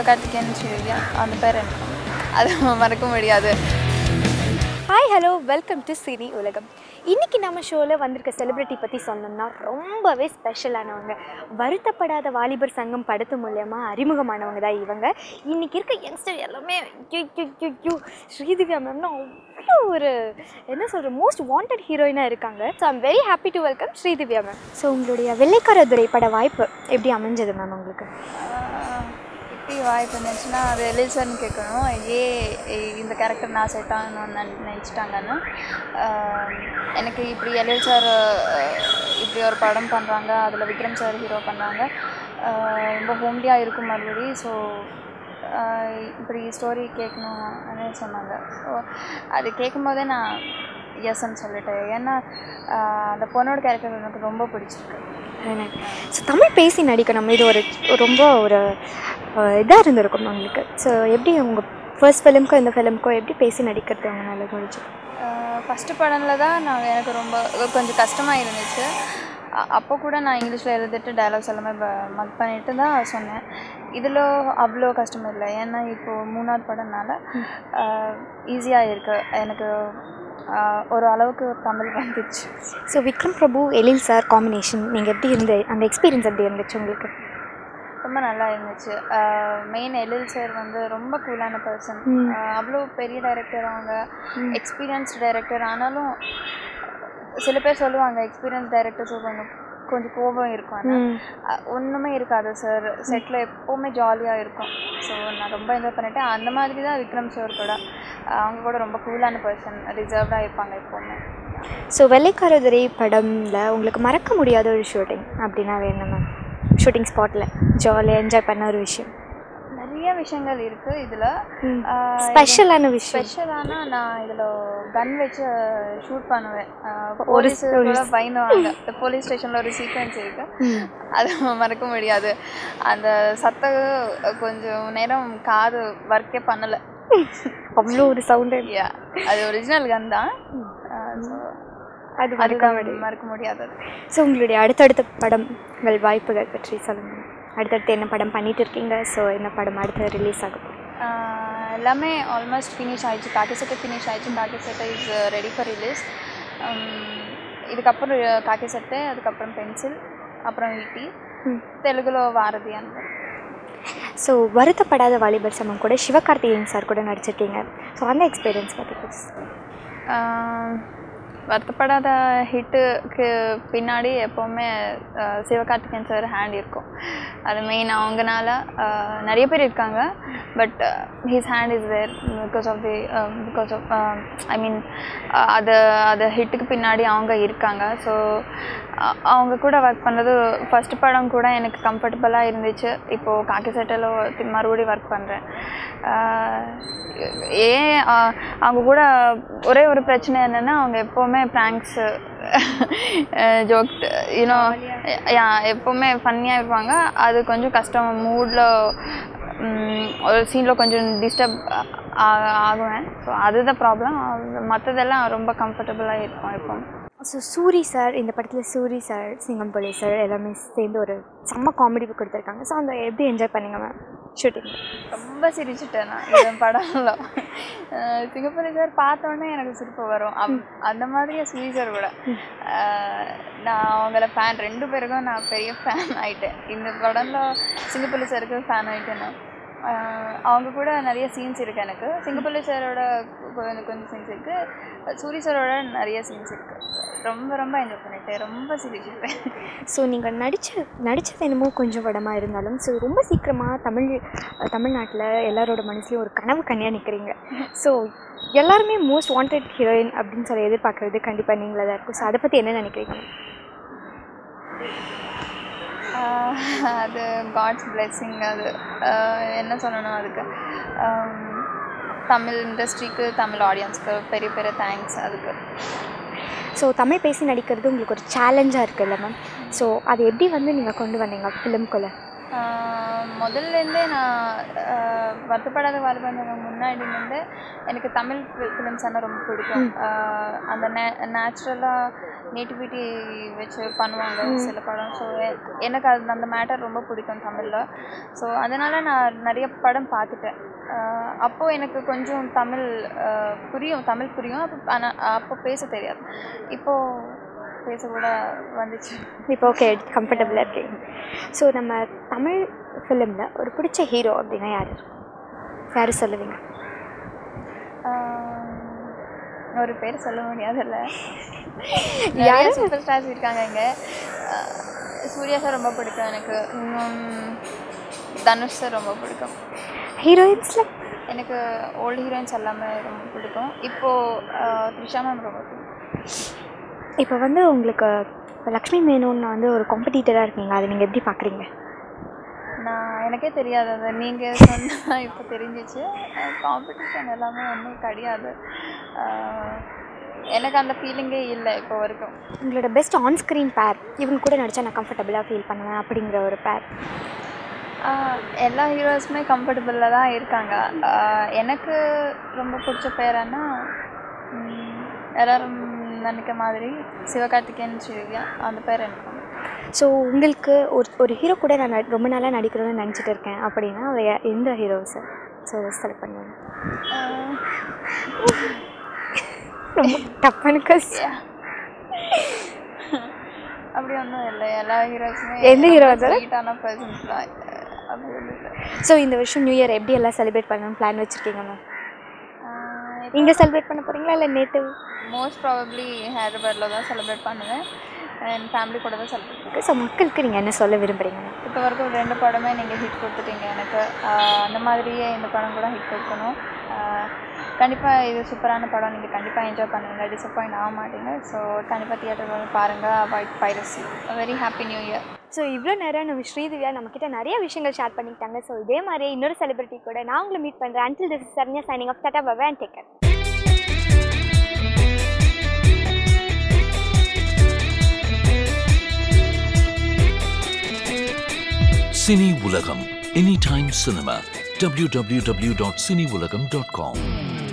சிவகார்த்திகேயன் ஸ்ரீவித்யா அந்த பேர் எனக்கு அது மறக்க முடியாது hi hello welcome to Cine Ulagam இன்னைக்கு நம்ம ஷோவில் வந்திருக்க செலிப்ரிட்டி பற்றி சொல்லணும்னா ரொம்பவே ஸ்பெஷலானவங்க வருத்தப்படாத வாலிபர் சங்கம் படத்து மூலயமா அறிமுகமானவங்க தான் இவங்க இன்னைக்கு இருக்க யங்ஸ்டர் எல்லாமே you you you you Sridivya மேம்னா அவ்வளோ ஒரு என்ன சொல்கிற மோஸ்ட் வாண்டட் ஹீரோயினாக இருக்காங்க so I'm very happy to welcome Sridivya ma'am so உங்களுடைய வெள்ளைக்கார துறை பட வாய்ப்பு எப்படி அமைஞ்சது மேம் உங்களுக்கு ஆஹ் எப்படி வாய்ப்பு இருந்துச்சுன்னா அது எலிசன்னு கேட்கணும் ஏ இந்த கேரக்டர் நான் செட் ஆகணும்னு நினை- நினச்சிட்டாங்கன்னு ஆஹ் எனக்கு இப்படி எழில் சார் இப்படி ஒரு படம் பண்ணுறாங்க அதில் விக்ரம் சார் ஹீரோ பண்ணுறாங்க ரொம்ப ஹோம்லியாக இருக்கும் மறுபடி ஸோ இப்படி ஸ்டோரி கேட்கணும்னு சொன்னாங்க ஸோ அது கேட்கும்போதே நான் எஸ்ன்னு சொல்லிட்டேன் ஏன்னா ஆஹ் அந்த பொண்ணோட கேரக்டர் எனக்கு ரொம்ப பிடிச்சிருக்கு ஸோ தமிழ் பேசி நடிக்கணும் இது ஒரு ரொம்ப ஒரு இதாக இருந்திருக்கும் உங்களுக்கு ஸோ எப்படி உங்கள் ஃபர்ஸ்ட் ஃபிலிம்க்கோ இந்த ஃபிலிம்க்கோ எப்படி பேசி நடிக்கிறது உங்களால் முடிஞ்சு ஃபஸ்ட்டு படம்ல தான் நான் எனக்கு ரொம்ப கொஞ்சம் கஷ்டமாக இருந்துச்சு அ- அப்போ கூட நான் இங்கிலீஷில் எழுதிட்டு டயலாக்ஸ் எல்லாமே மக் பண்ணிட்டு தான் சொன்னேன் இதில் அவ்வளோ கஷ்டம் இல்லை ஏன்னா இப்போது மூணாவது படம்னால ஈஸியாக இருக்குது எனக்கு ஆஹ், ஒரு அளவுக்கு தமிழ் வந்துச்சு so Vikram Prabhu Ezhil sir combination நீங்கள் எப்படி இருந்து அந்த எக்ஸ்பீரியன்ஸ் எப்படி இருந்துச்சு உங்களுக்கு ரொம்ப நல்லா இருந்துச்சு மெயின் எழில் சார் வந்து ரொம்ப கூலான பர்சன் ம். அவ்வளோ பெரிய டைரக்டர் அவங்க எக்ஸ்பீரியன்ஸ்ட் டைரக்டர் ஆனாலும் சில பேர் சொல்லுவாங்க எக்ஸ்பீரியன்ஸ் டைரக்டர்ஸ் கொஞ்சம் கொஞ்சம் கோபம் இருக்கும் ஆனால் அஹ், ஒண்ணுமே இருக்காது சார் செட்டில் எப்போவுமே ஜாலியாக இருக்கும் ஸோ நான் ரொம்ப என்ஜாய் பண்ணிட்டேன் அந்த மாதிரி தான் விக்ரம் சார் கூட அஹ், அவங்க கூட ரொம்ப கூலான பர்சன் ரிசர்வ்டாக இருப்பாங்க எப்போவுமே ஸோ வெள்ளைக்காரதுரை படம்ல உங்களுக்கு மறக்க முடியாத ஒரு ஷூட்டிங் அப்படின்னா அது என்ன மேம் ஷூட்டிங் ஸ்பாட்டில் ஜாலியாக என்ஜாய் பண்ண ஒரு விஷயம் நிறைய விஷயங்கள் இருக்குது இதில் ஸ்பெஷலான விஷயம் ஸ்பெஷலானா நான் இதில் கன் வச்சு ஷூட் பண்ணுவேன் ஒரு- போலீஸ் ஒரு- கூட பயந்துவாங்க போலீஸ் ஸ்டேஷனில் ஒரு சீக்வன்ஸ் இருக்கு ம். அது மறக்க முடியாது அந்த சத்தம் கொஞ்சம் நேரம் காது ஒர்க்கே பண்ணலை அவ்வளோ ஒரு சவுண்டு யா அது ஒரிஜினல் கன் தான் ஸோ அது அது மறக்க முடியும் மறக்க முடியாதது ஸோ உங்களுடைய அடுத்தடுத்த படங்கள் வாய்ப்புகள் பற்றி சொல்லுங்கள் அடுத்தடுத்து என்ன படம் பண்ணிட்டு இருக்கீங்க ஸோ என்ன படம் அடுத்து ரிலீஸ் ஆக போகுது ஆஹ் எல்லாமே ஆல்மோஸ்ட் ஃபினிஷ் ஆயிடுச்சு காக்கி சட்டை ஃபினிஷ் ஆயிடுச்சு காக்கி சட்டை இஸ் ரெடி ஃபார் ரிலீஸ் இதுக்கப்புறம் காக்கி சட்டை அதுக்கப்புறம் பென்சில் அப்புறம் ஈட்டி ம். தெலுங்குல வாரதி அந்த ஸோ வருத்தப்படாத வாலிபர் சமம் கூட சிவகார்த்திகேயன் சார் கூட நடிச்சிருக்கீங்க ஸோ அந்த எக்ஸ்பீரியன்ஸ் பற்றி பேசு ஆஹ் வருத்தப்படாத ஹிட்டுக்கு பின்னாடி எப்போவுமே ஆஹ் சிவகார்த்திகேயன் சார் ஹேண்ட் இருக்கும் அது மெயின் அவங்கனால ஆஹ் நிறைய பேர் இருக்காங்க but his hand is there because of the because of I mean அது அது ஹிட்டுக்கு பின்னாடி அவங்க இருக்காங்க ஸோ அவங்க கூட ஒர்க் பண்ணுறது ஃபஸ்ட் படம் கூட எனக்கு கம்ஃபர்டபுளாக இருந்துச்சு இப்போது காக்கி சட்டையில் மறுபடியும் ஒர்க் பண்ணுறேன் ஏன் ஆஹ் அவங்க கூட ஒரே ஒரு பிரச்சனை என்னென்னா அவங்க எப்போவுமே ப்ராங்க்ஸு ஜோக் யூனோ யா எப்போவுமே ஃபன்னியாக இருப்பாங்க அது கொஞ்சம் கஷ்டம் மூடில் ஒரு சீனில் கொஞ்சம் டிஸ்டர்ப் ஆகுவேன் ஸோ அதுதான் ப்ராப்ளம் மற்றதெல்லாம் ரொம்ப கம்ஃபர்டபுளாக இருக்கும் எப்போவும் ஸோ சூரி சார் இந்த படத்தில் சூரி சார் சிங்கம்பொலி சார் எல்லாமே சேர்ந்து ஒரு செம்ம காமெடி கொடுத்துருக்காங்க ஸோ அந்த எப்படி என்ஜாய் பண்ணீங்க மேம் ஷூட்டிங் ரொம்ப சிரிச்சிட்டேன் நான் இந்த படம்ல அஹ் சிங்கப்பூரி சார் பார்த்தோன்னே எனக்கு சிரிப்பு வரும் அப்- அந்த மாதிரியே சுவி சார் கூட அஹ் நான் அவங்கள ஃபேன் ரெண்டு பேருக்கும் நான் பெரிய ஃபேன் ஆயிட்டேன் இந்த படம்ல சிங்கப்பள்ளி சாருக்கு ஃபேன் ஆயிட்டேன் நான் அஹ் அவங்க கூட நிறைய சீன்ஸ் இருக்கு எனக்கு சிங்கப்பள்ளி சாரோட கொஞ்சம் கொஞ்சம் சீன்ஸ் இருக்கு சூரி சாரோட நிறைய சீன்ஸ் இருக்கு ரொம்ப ரொம்ப என்ஜாய் பண்ணிட்டேன் ரொம்ப சிரிச்சிட்டேன் ஸோ நீங்கள் நடிச்ச நடித்தது என்னமோ கொஞ்சம் படமாக இருந்தாலும் ஸோ ரொம்ப சீக்கிரமாக தமிழ் தமிழ்நாட்டில் எல்லாரோட மனசுலையும் ஒரு கனவு கண்ணியாக நிற்கிறீங்க ஸோ எல்லாருமே மோஸ்ட் வாண்டட் ஹீரோயின் அப்படின்னு சொல்லி எதிர்பார்க்குறது கண்டிப்பாக நீங்களே தான் இருக்கும் ஸோ அதை பற்றி என்ன நினைக்கிறீங்க ஆஹ் அது காட்ஸ் பிளெஸ்ஸிங் அது ஆஹ் என்ன சொல்லணும் அதுக்கு ஆம், தமிழ் இண்டஸ்ட்ரிக்கு தமிழ் ஆடியன்ஸ்க்கு பெரிய பெரிய தேங்க்ஸ் அதுக்கு ஸோ தமிழ் பேசி நடிக்கிறது உங்களுக்கு ஒரு சேலஞ்சாக இருக்குல்ல மேம் ஸோ அது எப்படி வந்து நீங்கள் கொண்டு வந்தீங்க ஃபிலிம்குள்ளே ஆஹ் முதல்லேருந்தே நான் ஆஹ் வருத்தப்படாத வாழ்வாங்க முன்னாடிலேருந்தே எனக்கு தமிழ் ஃபிலிம்ஸ் ஆனால் ரொம்ப பிடிக்கும் ஆஹ் அந்த நே நேச்சுரலாக நேட்டிவிட்டி வச்சு பண்ணுவாங்க சில படம் ஸோ எனக்கு அது அந்த மேட்டர் ரொம்ப பிடிக்கும் தமிழில் ஸோ அதனால் நான் நிறைய படம் பார்த்துட்டேன் அஹ் அப்போ எனக்கு கொஞ்சம் தமிழ் அஹ், புரியும் தமிழ் புரியும் அப்போ ஆனால் அப்போ பேச தெரியாது இப்போது பேச கூட வந்துச்சு இப்போ ஓகே கம்ஃபர்டபுளாக இருக்கீங்க ஸோ நம்ம தமிழ் ஃபிலிமில் ஒரு பிடிச்ச ஹீரோ அப்படின்னா யார் யார் சொல்லுவீங்க ஆஹ் ஒரு பேர் சொல்ல முடியாதுல்ல யாரு? நிறைய சூப்பர் ஸ்டார்ஸ் இருக்காங்க இங்கே சூர்யா சார் ரொம்ப பிடிக்கும் எனக்கு இன்னும் தனுஷ் சார் ரொம்ப பிடிக்கும் ஹீரோயின்ஸில் எனக்கு ஓல்டு ஹீரோயின்ஸ் எல்லாமே ரொம்ப பிடிக்கும் இப்போது த்ரிஷா மேம் ரொம்ப பிடிக்கும் இப்போ வந்து உங்களுக்கு இப்போ லக்ஷ்மி மேனோன்னு வந்து ஒரு காம்படிட்டராக இருக்கீங்க அதை நீங்கள் எப்படி பார்க்குறீங்க நான் எனக்கே தெரியாது அது நீங்கள் சொன்னால் இப்போ தெரிஞ்சிச்சு காம்படிஷன் எல்லாமே ஒன்றும் கிடையாது ஆஹ் எனக்கு அந்த ஃபீலிங்கே இல்லை இப்போ வரைக்கும் உங்களோட பெஸ்ட் ஆன் ஸ்க்ரீன் பேர் இவங்க கூட நடித்தா நான் கம்ஃபர்டபுளாக ஃபீல் பண்ணுவேன் அப்படிங்கிற ஒரு பேர் ஆஹ் எல்லா ஹீரோஸுமே கம்ஃபர்டபுளாக தான் இருக்காங்க ஆஹ் எனக்கு ரொம்ப பிடிச்ச பேரன்னா ம், எல்லாரும் நினைக்க மாதிரி சிவகார்த்திகேயன் ஸ்ரீவித்யா அந்த பேர் எனக்கு ரொம்ப ஸோ உங்களுக்கு ஒரு ஒரு ஹீரோ கூட நான் நடி- ரொம்ப நாளாக நடிக்கணும்னு நினச்சிட்டு இருக்கேன் அப்படின்னா அது யா- எந்த ஹீரோஸை ஸோ செலக்ட் பண்ணுவேன் ஆஹ் ரொம்ப டப்பான கஸ் yeah. அப்படி ஒன்றும் இல்லை எல்லா ஹீரோஸுமே எந்த hero வந்தாலும்? ஸ்வீட்டான பர்சன்ஸ் தான் அப்படி ஒன்றும் இல்லை ஸோ இந்த வருஷம் நியூ இயர் எப்படி எல்லாம் செலிப்ரேட் பண்ணணும்னு பிளான் வச்சுருக்கீங்க மேம் ஆஹ் நீங்கள் செலிப்ரேட் பண்ண போகிறீங்களா இல்லை நேட்டிவ் மோஸ்ட் ப்ராபப்ளி ஹைதராபாத்தில் தான் செலிப்ரேட் பண்ணுவேன் அண்ட் ஃபேமிலி கூட தான் செலிப்ரேட் பண்ணுவேன் ஸோ மக்களுக்கு நீங்கள் என்ன சொல்ல விரும்புகிறீங்க இப்போ வரைக்கும் ரெண்டு படமே நீங்கள் ஹிட் கொடுத்துட்டீங்க எனக்கு ஆஹ் அந்த மாதிரியே இந்த படம் கூட ஹிட் கொடுக்கணும் கண்டிப்பாக இது சூப்பரான படம் நீங்கள் கண்டிப்பாக என்ஜாய் பண்ணுவீங்க டிசப்பாயிண்ட் ஆக மாட்டீங்க ஸோ கண்டிப்பாக தியேட்டர் வந்து பாருங்கள் avoid piracy very happy new year so இவ்வளோ நேரம் நம்ம ஸ்ரீதிவ்யா நம்மக்கிட்ட நிறைய விஷயங்கள் ஷேர் பண்ணிக்கிட்டாங்க ஸோ இதே மாதிரியே இன்னொரு செலிபிரிட்டி கூட நான் உங்களை மீட் பண்ணுறேன் until this Saranya signing off tata பவா and take care Cine Ulagam any time cinema www.cineulagam.com